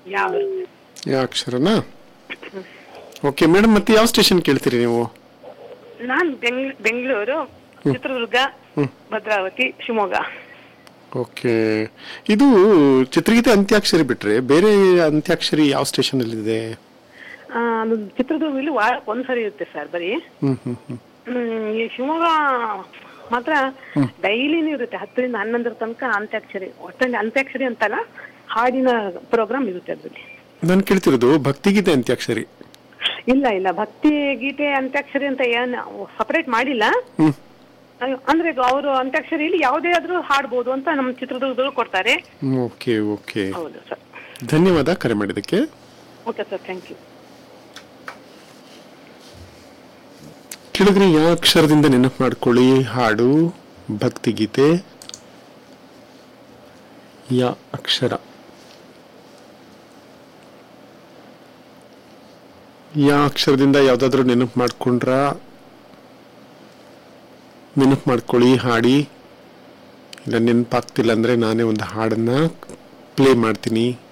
ಯಾ ಬರುತ್ತೆ ಯಾವ ಅಕ್ಷರನಾ okay madam ಮತ್ತೆ ಯಾವ ಸ್ಟೇಷನ್ ಕೇಳ್ತೀರಿ ನೀವು ನಾನ್ ಬೆಂಗ್ ಬೆಂಗಳೂರು ಚಿತ್ರದುರ್ಗ ಭದ್ರಾವತಿ ಶಿವಮೊಗ್ಗ ಓಕೆ ಇದು ಚಿತ್ರಗೀತೆ ಅಂತ್ಯಾಕ್ಷರಿ ಬಿಟ್ರೆ ಬೇರೆ ಅಂತ್ಯಾಕ್ಷರಿ ಯಾವ ಸ್ಟೇಷನ್ ಅಲ್ಲಿ ಇದೆ ಆ, ಅದು ಚಿತ್ರದುರ್ಗದಲ್ಲಿ ವಾರಕ್ಕೆ ಒಂದ್ಸರಿ ಇರುತ್ತೆ ಸರ್ ಬರೀ ಹ್ಮ್ ಹ್ಮ್ ಹ್ಮ್ ಹ್ಮ್, ಈ ಶಿವಮೊಗ್ಗ ಮಾತ್ರ ಡೈಲಿನೂ ಇರುತ್ತೆ ಹತ್ತರಿಂದ ಹನ್ನೊಂದರ ತನಕ ಅಂತ್ಯಾಕ್ಷರಿ ಒಟ್ಟಲ್ಲಿ ಅಂತ್ಯಾಕ್ಷರಿ ಅಂತಲ್ಲ ಹಾಡಿನ ಪ್ರೋಗ್ರಾಮ್ ಇರುತ್ತೆ ಅದ್ರಲ್ಲಿ ನಾನು ಕೇಳ್ತಿರೋದು ಭಕ್ತಿಗೀತೆ ಅಂತ್ಯಾಕ್ಷರಿ ಇಲ್ಲ ಇಲ್ಲ ಭಕ್ತಿ ಗೀತೆ ಅಂತ್ಯಾಕ್ಷರಿ ಅಂತ ಏನ್ ಸಪರೇಟ್ ಮಾಡಿಲ್ಲ ಹ್ಮ್ ಅಯ್ಯೋ, ಅಂದ್ರೆ ಅವರು ಅಂತ್ಯಾಕ್ಷರಿಯಲ್ಲಿ ಯಾವುದೇ ಆದ್ರೂ ಹಾಡ್ಬೋದು ಅಂತ ನಮ್ಮ ಚಿತ್ರದುರ್ಗದಲ್ಲೂ ಕೊಡ್ತಾರೆ ಓಕೆ ಓಕೆ ಹೌದು ಸರ್ ಧನ್ಯವಾದ ಕರೆ ಮಾಡಿದ್ದಕ್ಕೆ ಓಕೆ ಸರ್ ಥ್ಯಾಂಕ್ ಯು ಕೇಳಿದ್ರೆ ಯಾವ ಅಕ್ಷರದಿಂದ ನೆನಪು ಮಾಡ್ಕೊಳ್ಳಿ ಹಾಡು ಭಕ್ತಿಗೀತೆ ಯಾ ಅಕ್ಷರ ಯಾ ಅಕ್ಷರದಿಂದ ಯಾವ್ದಾದ್ರು ನೆನಪು ಮಾಡ್ಕೊಂಡ್ರ ನೆನಪು ಮಾಡ್ಕೊಳ್ಳಿ ಹಾಡಿ ಇಲ್ಲ ನೆನಪಾಗ್ತಿಲ್ಲ ಅಂದ್ರೆ ನಾನೇ ಒಂದು ಹಾಡನ್ನ ಪ್ಲೇ ಮಾಡ್ತೀನಿ